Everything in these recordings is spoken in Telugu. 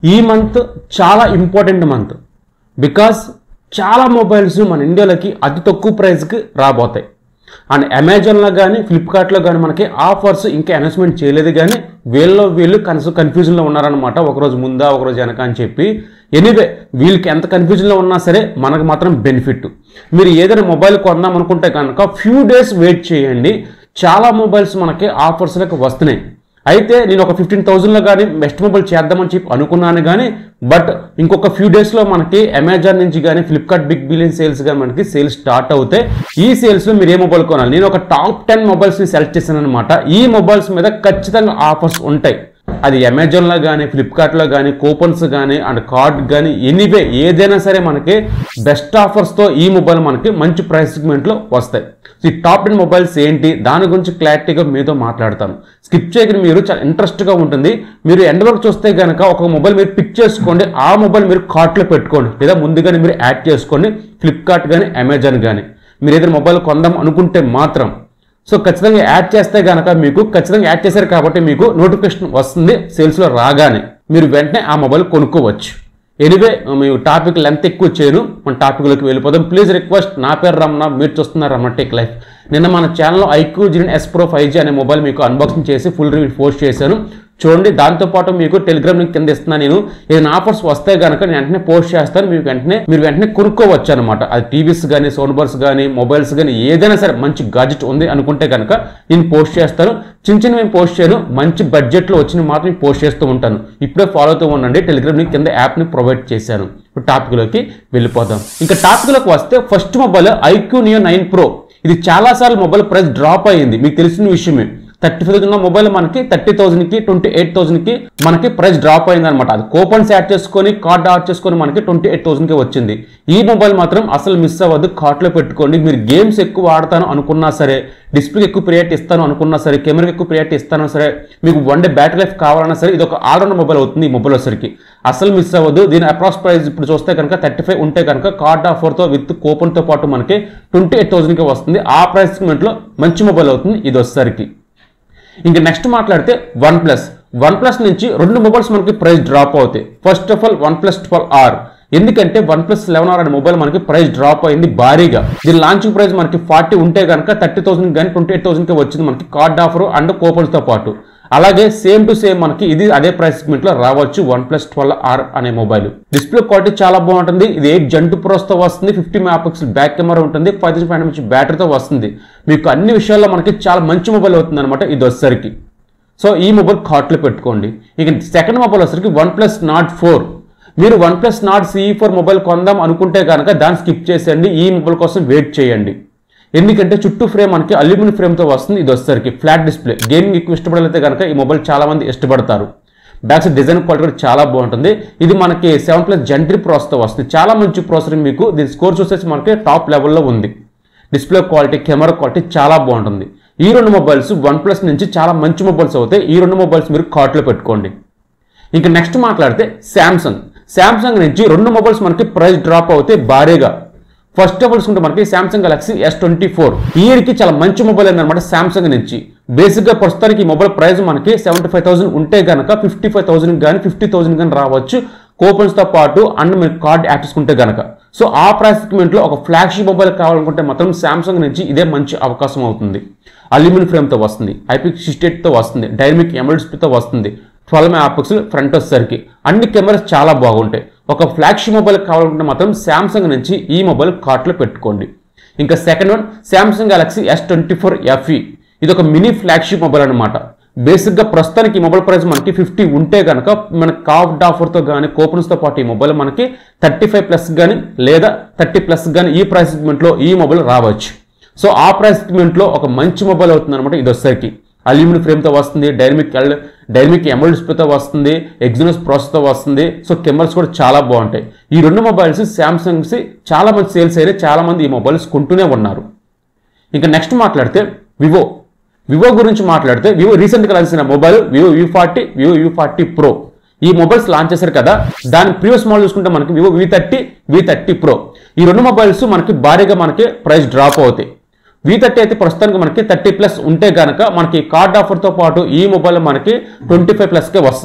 ఈ మంత్ చాలా ఇంపార్టెంట్ మంత్ బికాస్ చాలా మొబైల్స్ మన ఇండియాలోకి అతి తక్కువ ప్రైస్కి రాబోతాయి అండ్ అమెజాన్లో కానీ ఫ్లిప్కార్ట్లో కానీ మనకి ఆఫర్స్ ఇంకా అనౌన్స్మెంట్ చేయలేదు కానీ వీళ్ళలో వీళ్ళు కనీస కన్ఫ్యూజన్లో ఉన్నారనమాట ఒకరోజు ముందా ఒకరోజు వెనక అని చెప్పి ఎనీవే వీళ్ళకి ఎంత కన్ఫ్యూజన్లో ఉన్నా సరే మనకు మాత్రం బెనిఫిట్ మీరు ఏదైనా మొబైల్ కొందాం అనుకుంటే కనుక ఫ్యూ డేస్ వెయిట్ చేయండి చాలా మొబైల్స్ మనకి ఆఫర్స్లకు వస్తున్నాయి అయితే నేను ఒక ఫిఫ్టీన్ థౌజండ్లో కానీ బెస్ట్ మొబైల్ చేద్దామని చెప్పి అనుకున్నాను కానీ బట్ ఇంకొక ఫ్యూ డేస్లో మనకి అమెజాన్ నుంచి కానీ ఫ్లిప్కార్ట్ బిగ్ బిలియన్ సేల్స్ కానీ మనకి సేల్స్ స్టార్ట్ అవుతాయి ఈ సేల్స్లో మీరు ఏ మొబైల్ కొనాలి నేను ఒక టాప్ టెన్ మొబైల్స్ని సెలెక్ట్ చేశాను అనమాట ఈ మొబైల్స్ మీద ఖచ్చితంగా ఆఫర్స్ ఉంటాయి అది అమెజాన్లో కానీ ఫ్లిప్కార్ట్లో కానీ కూపన్స్ కానీ అండ్ కార్డ్ కానీ ఎనీవే ఏదైనా సరే మనకి బెస్ట్ ఆఫర్స్తో ఈ మొబైల్ మనకి మంచి ప్రైస్ సెగ్మెంట్లో వస్తాయి ఈ టాప్ టెన్ మొబైల్స్ ఏంటి దాని గురించి క్లారిటీగా మీతో మాట్లాడతాను స్కిప్ చేయకుండా మీరు చాలా ఇంట్రెస్ట్గా ఉంటుంది మీరు ఎండ్ వరకు చూస్తే కనుక ఒక మొబైల్ మీరు పిక్ చేసుకోండి ఆ మొబైల్ మీరు కార్ట్లో పెట్టుకోండి లేదా ముందుగానే మీరు యాడ్ చేసుకోండి ఫ్లిప్కార్ట్ కానీ అమెజాన్ కానీ మీరు ఏదైనా మొబైల్ కొందాం అనుకుంటే మాత్రం సో ఖచ్చితంగా యాడ్ చేస్తే కనుక మీకు ఖచ్చితంగా యాడ్ చేశారు కాబట్టి మీకు నోటిఫికేషన్ వస్తుంది సేల్స్లో రాగానే మీరు వెంటనే ఆ మొబైల్ కొనుక్కోవచ్చు ఎనివే మేము టాపిక్ లెంత్ ఎక్కువ చేయను మన టాపిక్లోకి వెళ్ళిపోదాం ప్లీజ్ రిక్వెస్ట్ నా పేరు రమణ మీరు చూస్తున్నారు రమణ టెక్ లైఫ్ నిన్న మన ఛానల్లో ఐక్యూ జీన్ ఎస్ ప్రో ఫైవ్ జీ అనే మొబైల్ మీకు అన్బాక్సింగ్ చేసి ఫుల్ రివ్యూ పోస్ట్ చేశాను చూడండి దాంతోపాటు మీకు టెలిగ్రామ్ లింక్ కింద ఇస్తున్నాను నేను ఏదైనా ఆఫర్స్ వస్తే కనుక నేను వెంటనే పోస్ట్ చేస్తాను మీకు వెంటనే మీరు వెంటనే కొనుక్కోవచ్చు అనమాట అది టీవీస్ కానీ సౌండ్ బార్స్ కానీ మొబైల్స్ కానీ ఏదైనా సరే మంచి గాడ్జెట్ ఉంది అనుకుంటే కనుక నేను పోస్ట్ చేస్తాను చిన్న చిన్న మేము పోస్ట్ చేయను మంచి బడ్జెట్లో వచ్చిన మాత్రం నేను పోస్ట్ చేస్తూ ఉంటాను ఇప్పుడే ఫాలో అవుతూ ఉండండి టెలిగ్రామ్ లింక్ కింద యాప్ని ప్రొవైడ్ చేశాను ఇప్పుడు టాపిక్లోకి వెళ్ళిపోదాం ఇంకా టాపిక్లోకి వస్తే first mobile iQOO Neo nine Pro ఇది చాలాసార్లు మొబైల్ ప్రైస్ డ్రాప్ అయ్యింది మీకు తెలిసిన విషయమే థర్టీ ఫైవ్ ఉన్న మొబైల్ మనకి థర్టీ థౌసండ్కి ట్వంటీ ఎయిట్ థౌసండ్కి మనకి ప్రైస్ డ్రాప్ అయింది అనమాట అది కూపన్స్ యాడ్ చేసుకొని కార్డ్ యాడ్ చేసుకొని మనకి ట్వంటీ ఎయిట్ థౌసండ్కి వచ్చింది ఈ మొబైల్ మాత్రం అసలు మిస్ అవ్వద్దు కార్ట్లో పెట్టుకోండి మీరు గేమ్స్ ఎక్కువ ఆడతాను అనుకున్నా సరే డిస్ప్లే ఎక్కువ ప్రియారిటీ ఇస్తాను అనుకున్నా సరే కెమెరా ఎక్కువ ప్రియారిటీ ఇస్తాను సరే మీకు వన్ డే బ్యాటరీ లైఫ్ కావాలన్నా సరే ఇది ఒక ఆల్రౌండర్ మొబైల్ అవుతుంది ఈ మొబైల్ వచ్చరికి అసలు మిస్ అవ్వదు దీని అప్రాక్స్ ప్రైస్ ఇప్పుడు చూస్తే కనుక థర్టీ ఫైవ్ ఉంటే కనుక కార్డ్ ఆఫర్తో విత్ కూపన్తో పాటు మనకి ట్వంటీ ఎయిట్ థౌసండ్కి వస్తుంది ఆ ప్రైస్ సెగ్మెంట్లో మంచి మొబైల్ అవుతుంది ఇది వచ్చేసరికి ఇంకా నెక్స్ట్ మాట్లాడితే వన్ ప్లస్ వన్ ప్లస్ నుంచి రెండు మొబైల్స్ మనకి ప్రైస్ డ్రాప్ అవుతాయి first of all OnePlus twelve R ఎందుకంటే వన్ ప్లస్ లెవెన్ ఆర్ అనే మొబైల్ మనకి ప్రైస్ డ్రాప్ అయింది భారీగా దీని లాంచింగ్ ప్రైస్ మనకి ఫార్టీ ఉంటే కనుక థర్టీ థౌసండ్ కానీ ట్వంటీ ఎయిట్ థౌసండ్కి వచ్చింది మనకి కార్డ్ ఆఫర్ అండ్ కూపన్స్తో పాటు అలాగే సేమ్ టు సేమ్ మనకి ఇది అదే ప్రైస్ సెగ్మెంట్ లో రావచ్చు వన్ ప్లస్ ట్వెల్వ్ ఆర్ అనే మొబైల్ డిస్ప్లే క్వాలిటీ చాలా బాగుంటుంది ఇది ఎయిట్ జంటు ప్రోస్ తో వస్తుంది ఫిఫ్టీ మెగాపిక్సెల్ బ్యాక్ కెమెరా ఉంటుంది ఫైవ్ థౌసండ్ ఫైవ్ నుంచి బ్యాటరీతో వస్తుంది మీకు అన్ని విషయాల్లో మనకి చాలా మంచి మొబైల్ అవుతుంది అనమాట ఇది వచ్చేసరికి సో ఈ మొబైల్ కార్ట్లో పెట్టుకోండి ఇక సెకండ్ మొబైల్ వచ్చేసరికి వన్ ప్లస్ నాట్ ఫోర్ మీరు OnePlus Nord CE four mobile కొందాం అనుకుంటే కనుక దాన్ని స్కిప్ చేసేయండి ఈ మొబైల్ కోసం వెయిట్ చేయండి ఎందుకంటే చుట్టూ ఫ్రేమ్ మనకి అల్యూమినియం ఫ్రేమ్తో వస్తుంది ఇది వచ్చేసరికి ఫ్లాట్ డిస్ప్లే గేమింగ్ ఎక్కువ ఇష్టపడలేతే కనుక ఈ మొబైల్ చాలా మంది ఇష్టపడతారు బ్యాక్ సైడ్ డిజైన్ క్వాలిటీ కూడా చాలా బాగుంటుంది ఇది మనకి సెవెన్ ప్లస్ జంట్రీ ప్రాసెస్తో వస్తుంది చాలా మంచి ప్రాసెసర్ మీకు దీని స్కోర్ చూసేసి మనకి టాప్ లెవెల్లో ఉంది డిస్ప్లే క్వాలిటీ కెమెరా క్వాలిటీ చాలా బాగుంటుంది ఈ రెండు మొబైల్స్ వన్ ప్లస్ నుంచి చాలా మంచి మొబైల్స్ అవుతాయి ఈ రెండు మొబైల్స్ మీరు కార్ట్లో పెట్టుకోండి ఇంకా నెక్స్ట్ మాట్లాడితే శాంసంగ్ శాంసంగ్ నుంచి రెండు మొబైల్స్ మనకి ప్రైస్ డ్రాప్ అవుతాయి భారీగా ఫస్ట్ ఆఫ్ ఆల్ చూసుకుంటే మనకి Samsung Galaxy S twenty four ఇయర్కి చాలా మంచి మొబైల్ అనమాట సామ్సంగ్ నుంచి బేసిక్గా ప్రస్తుతానికి ఈ మొబైల్ ప్రైస్ మనకి సెవెంటీ ఫైవ్ థౌసండ్ ఉంటే కనుక ఫిఫ్టీ ఫైవ్ థౌసండ్ కానీ ఫిఫ్టీ థౌసండ్ కానీ రావచ్చు కూపన్స్తో పాటు అండ్ మీరు కార్డ్ యాడ్ చేసుకుంటే కనుక సో ఆ ప్రైస్ సెగ్మెంట్లో ఒక ఫ్లాగ్షిప్ మొబైల్ కావాలనుకుంటే మాత్రం సామ్సంగ్ నుంచి ఇదే మంచి అవకాశం అవుతుంది అల్యూమినియం ఫ్రేమ్తో వస్తుంది ఐపీ సిస్టేట్తో వస్తుంది డైనమిక్ ఎమల్స్తో వస్తుంది ట్వెల్వ్ మెగా పిక్సెల్ ఫ్రంట్ వచ్చేసరికి అన్ని కెమెరాస్ చాలా బాగుంటాయి ఒక ఫ్లాగ్షిప్ మొబైల్ కావాలనుకుంటే మాత్రం శాంసంగ్ నుంచి ఈ మొబైల్ కార్ట్లో పెట్టుకోండి ఇంకా second one Samsung Galaxy S twenty four FE ఇది ఒక మినీ ఫ్లాగ్షిప్ మొబైల్ అనమాట బేసిక్గా ప్రస్తుతానికి ఈ మొబైల్ ప్రైస్ మనకి ఫిఫ్టీ ఉంటే కనుక మనకి కాఫ్డ్ ఆఫర్తో కానీ కూపన్స్తో పాటు ఈ మొబైల్ మనకి థర్టీ ఫైవ్ ప్లస్ కానీ లేదా థర్టీ ప్లస్ కానీ ఈ ప్రైస్ సెగ్మెంట్లో ఈ మొబైల్ రావచ్చు సో ఆ ప్రైస్ సెగ్మెంట్లో ఒక మంచి మొబైల్ అవుతుంది అనమాట ఇది వచ్చేసరికి అల్యూమినియం ఫ్రేమ్తో వస్తుంది డైనమిక్ ఎల్ డైనమిక్ ఎమల్ డిస్ప్లేతో వస్తుంది ఎగ్జినోస్ ప్రాసెస్తో వస్తుంది సో కెమెరాస్ కూడా చాలా బాగుంటాయి ఈ రెండు మొబైల్స్ శాంసంగ్స్ చాలా మంది సేల్స్ అయినాయి చాలా మంది ఈ మొబైల్స్ కొంటూనే ఉన్నారు ఇంకా నెక్స్ట్ మాట్లాడితే వివో వివో గురించి మాట్లాడితే వివో రీసెంట్గా లాంచ్ అయిన mobile Vivo U forty Vivo U forty Pro ఈ మొబైల్స్ లాంచ్ చేశారు కదా దాని ప్రీవియస్ మోడల్ చూసుకుంటే మనకి Vivo V thirty V thirty Pro ఈ రెండు మొబైల్స్ మనకి భారీగా మనకి ప్రైస్ డ్రాప్ అవుతాయి వి థర్టీ అయితే ప్రస్తుతానికి మనకి థర్టీ ప్లస్ ఉంటే కనుక మనకి కార్డ్ ఆఫర్తో పాటు ఈ మొబైల్ మనకి ట్వంటీ ఫైవ్ ప్లస్కే వస్తుంది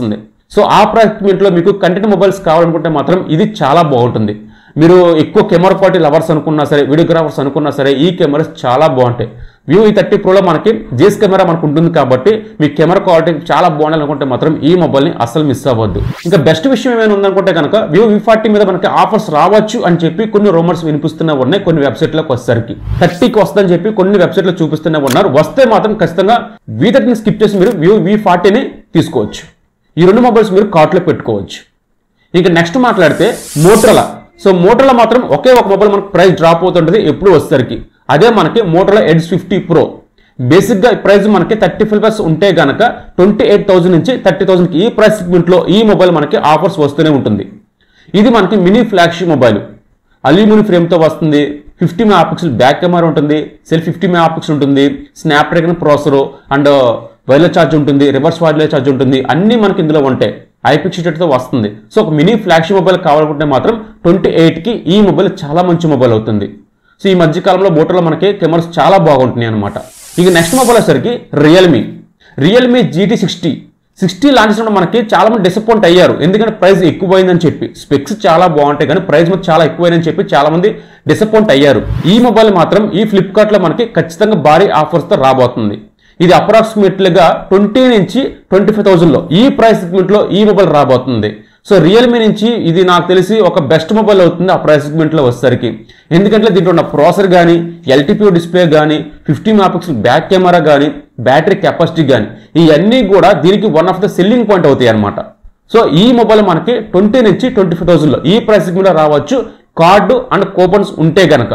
సో ఆ ప్రైస్మెంట్లో మీకు కంటెంట్ మొబైల్స్ కావాలనుకుంటే మాత్రం ఇది చాలా బాగుంటుంది మీరు ఎక్కువ కెమెరా క్వాలిటీ లవర్స్ అనుకున్నా సరే వీడియోగ్రాఫర్స్ అనుకున్నా సరే ఈ కెమెరాస్ చాలా బాగుంటాయి వ్యూ ఈ థర్టీ ప్రోలో మనకి జీఎస్ కెమెరా మనకు ఉంటుంది కాబట్టి మీ కెమెరా క్వాలిటీ చాలా బాగుండాలి అనుకుంటే మాత్రం ఈ మొబైల్ని అస్సలు మిస్ అవ్వద్దు ఇంకా బెస్ట్ విషయం ఏమైనా ఉందనుకుంటే కనుక వ్యూ వి ఫార్టీ మీద మనకి ఆఫర్స్ రావచ్చు అని చెప్పి కొన్ని రూమర్స్ వినిపిస్తూనే ఉన్నాయి కొన్ని వెబ్సైట్లకు వచ్చేసరికి థర్టీకి వస్తుందని చెప్పి కొన్ని వెబ్సైట్లు చూపిస్తూనే ఉన్నారు వస్తే మాత్రం ఖచ్చితంగా వీ థర్టీని స్కిప్ చేసి మీరు వ్యూ వి ఫార్టీని తీసుకోవచ్చు ఈ రెండు మొబైల్స్ మీరు కార్ట్లో పెట్టుకోవచ్చు ఇంకా నెక్స్ట్ మాట్లాడితే మోటరోలా సో మోటరోలా మాత్రం ఒకే ఒక మొబైల్ మనకు ప్రైస్ డ్రాప్ అవుతుంటుంది ఎప్పుడు వచ్చేసరికి అదే మనకి మోటరోలా ఎడ్జ్ ఫిఫ్టీ ప్రో బేసిక్గా ప్రైస్ మనకి థర్టీ ఫైవ్ ప్లస్ ఉంటే గనక ట్వంటీ ఎయిట్ థౌసండ్ నుంచి థర్టీ థౌసండ్కి ఈ ప్రైస్ సెగ్మెంట్లో ఈ మొబైల్ మనకి ఆఫర్స్ వస్తూనే ఉంటుంది ఇది మనకి మినీ ఫ్లాగ్షిప్ మొబైల్ అల్యూమినియం ఫ్రేమ్తో వస్తుంది fifty megapixel back camera ఉంటుంది సెల్ ఫిఫ్టీ మెగా పిక్సెల్ ఉంటుంది Snapdragon processor and wireless charge ఉంటుంది రివర్స్ వైర్లెస్ ఛార్జ్ ఉంటుంది అన్నీ మనకి ఇందులో ఉంటాయి ఐపిక్ తో వస్తుంది సో ఒక మినీ ఫ్లాగ్షిప్ మొబైల్ కావాలనుకుంటే మాత్రం ట్వంటీ ఎయిట్కి ఈ మొబైల్ చాలా మంచి మొబైల్ అవుతుంది సో ఈ మధ్య కాలంలో బోటోలో మనకి కెమెరాస్ చాలా బాగుంటున్నాయి అనమాట ఇక నెక్స్ట్ మొబైల్ వచ్చేసరికి Realme Realme GT sixty sixty launch చేసినప్పుడు మనకి చాలా మంది డిసప్పాయింట్ అయ్యారు ఎందుకంటే ప్రైస్ ఎక్కువైందని చెప్పి స్పెక్స్ చాలా బాగుంటాయి కానీ ప్రైస్ మాత్రం చాలా ఎక్కువైందని చెప్పి చాలా మంది డిసప్పాయింట్ అయ్యారు ఈ మొబైల్ మాత్రం ఈ ఫ్లిప్కార్ట్ లో మనకి ఖచ్చితంగా భారీ ఆఫర్స్ తో రాబోతుంది ఇది అప్రాక్సిమేట్లీగా ట్వంటీ నుంచి ట్వంటీ ఫైవ్ థౌసండ్లో ఈ ప్రైస్ సెగ్మెంట్లో ఈ మొబైల్ రాబోతుంది సో రియల్మీ నుంచి ఇది నాకు తెలిసి ఒక బెస్ట్ మొబైల్ అవుతుంది ఆ ప్రైస్ సెగ్మెంట్లో వచ్చేసరికి ఎందుకంటే దీంట్లో ఉన్న ప్రాసెసర్ కానీ ఎల్టీపీ డిస్ప్లే కానీ ఫిఫ్టీ మెగాపిక్సెల్ బ్యాక్ కెమెరా కానీ బ్యాటరీ కెపాసిటీ కానీ ఇవన్నీ కూడా దీనికి one of the selling point అవుతాయి అనమాట సో ఈ మొబైల్ మనకి ట్వంటీ నుంచి ట్వంటీ ఫైవ్ థౌసండ్లో ఈ ప్రైస్ సెగ్మెంట్లో రావచ్చు కార్డు అండ్ కూపన్స్ ఉంటే గనక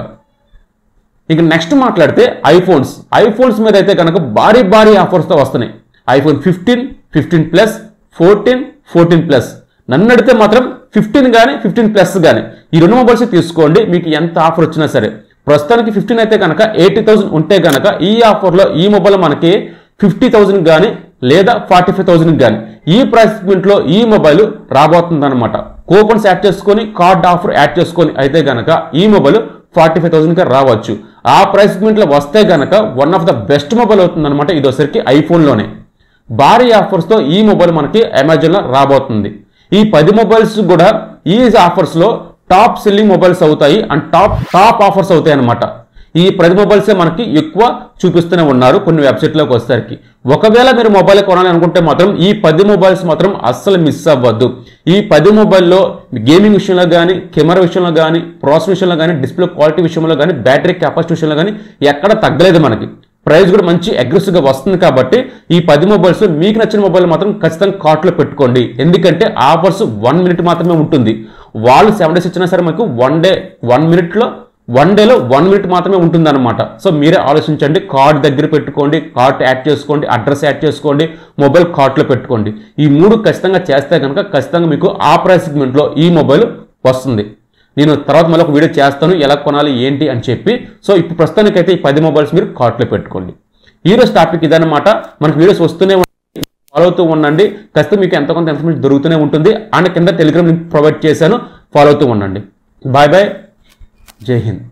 ఇక నెక్స్ట్ మాట్లాడితే ఐఫోన్స్ ఐఫోన్స్ మీద అయితే కనుక భారీ భారీ ఆఫర్స్తో వస్తున్నాయి iPhone fifteen fifteen plus fourteen fourteen plus నన్ను అడిగితే మాత్రం ఫిఫ్టీన్ కానీ ఫిఫ్టీన్ ప్లస్ కానీ ఈ రెండు మొబైల్స్ తీసుకోండి మీకు ఎంత ఆఫర్ వచ్చినా సరే ప్రస్తుతానికి ఫిఫ్టీన్ అయితే కనుక ఎయిటీ థౌసండ్ ఉంటే కనుక ఈ ఆఫర్లో ఈ మొబైల్ మనకి ఫిఫ్టీ థౌసండ్ కానీ లేదా ఫార్టీ ఫైవ్ థౌసండ్ కానీ ఈ ప్రైస్ లో ఈ మొబైల్ రాబోతుంది అనమాట కూపన్స్ యాడ్ చేసుకొని కార్డ్ ఆఫర్ యాడ్ చేసుకొని అయితే గనక ఈ మొబైల్ ఫార్టీ ఫైవ్ థౌసండ్కి రావచ్చు ఆ ప్రైస్ లో వస్తే గనక one of the best mobile అవుతుంది అనమాట ఇది వచ్చరికి ఐఫోన్లోనే భారీ ఆఫర్స్తో ఈ మొబైల్ మనకి అమెజాన్లో రాబోతుంది ఈ పది మొబైల్స్ కూడా ఈ ఆఫర్స్లో టాప్ సెల్లింగ్ మొబైల్స్ అవుతాయి అండ్ టాప్ టాప్ ఆఫర్స్ అవుతాయి అనమాట ఈ ప్రతి మొబైల్సే మనకి ఎక్కువ చూపిస్తూనే ఉన్నారు కొన్ని వెబ్సైట్లోకి వచ్చేసరికి ఒకవేళ మీరు మొబైల్ కొనాలి అనుకుంటే మాత్రం ఈ పది మొబైల్స్ మాత్రం అస్సలు మిస్ అవ్వద్దు ఈ పది మొబైల్లో గేమింగ్ విషయంలో కానీ కెమెరా విషయంలో కానీ ప్రాసెస్ విషయంలో కానీ డిస్ప్లే క్వాలిటీ విషయంలో కానీ బ్యాటరీ కెపాసిటీ విషయంలో కానీ ఎక్కడ తగ్గలేదు మనకి ప్రైస్ కూడా మంచి అగ్రెసివ్గా వస్తుంది కాబట్టి ఈ పది మొబైల్స్ మీకు నచ్చిన మొబైల్ మాత్రం ఖచ్చితంగా కార్ట్లో పెట్టుకోండి ఎందుకంటే ఆఫర్స్ వన్ మినిట్ మాత్రమే ఉంటుంది వాళ్ళు సెవెన్ డేస్ ఇచ్చినా సరే మనకు వన్ డే వన్ మినిట్లో వన్ డేలో వన్ మినిట్ మాత్రమే ఉంటుందన్నమాట సో మీరే ఆలోచించండి కార్డ్ దగ్గర పెట్టుకోండి కార్ట్ యాడ్ చేసుకోండి అడ్రస్ యాడ్ చేసుకోండి మొబైల్ కార్ట్లో పెట్టుకోండి ఈ మూడు ఖచ్చితంగా చేస్తే కనుక ఖచ్చితంగా మీకు ఆ ప్రైస్ సెగ్మెంట్లో ఈ మొబైల్ వస్తుంది నేను తర్వాత మళ్ళీ ఒక వీడియో చేస్తాను ఎలా కొనాలి ఏంటి అని చెప్పి సో ఇప్పుడు ప్రస్తుతానికైతే ఈ పది మొబైల్స్ మీరు కార్ట్లో పెట్టుకోండి ఈ రోజు టాపిక్ ఇదన్నమాట మనకు వీడియోస్ వస్తూనే ఉంటాయి. ఫాలో అవుతూ ఉండండి ఖచ్చితంగా మీకు ఎంత కొంత ఇన్ఫర్మేషన్ దొరుకుతూనే ఉంటుంది అండ్ కింద టెలిగ్రామ్ లింక్ ప్రొవైడ్ చేశాను ఫాలో అవుతూ ఉండండి బాయ్ బాయ్ జై హింద్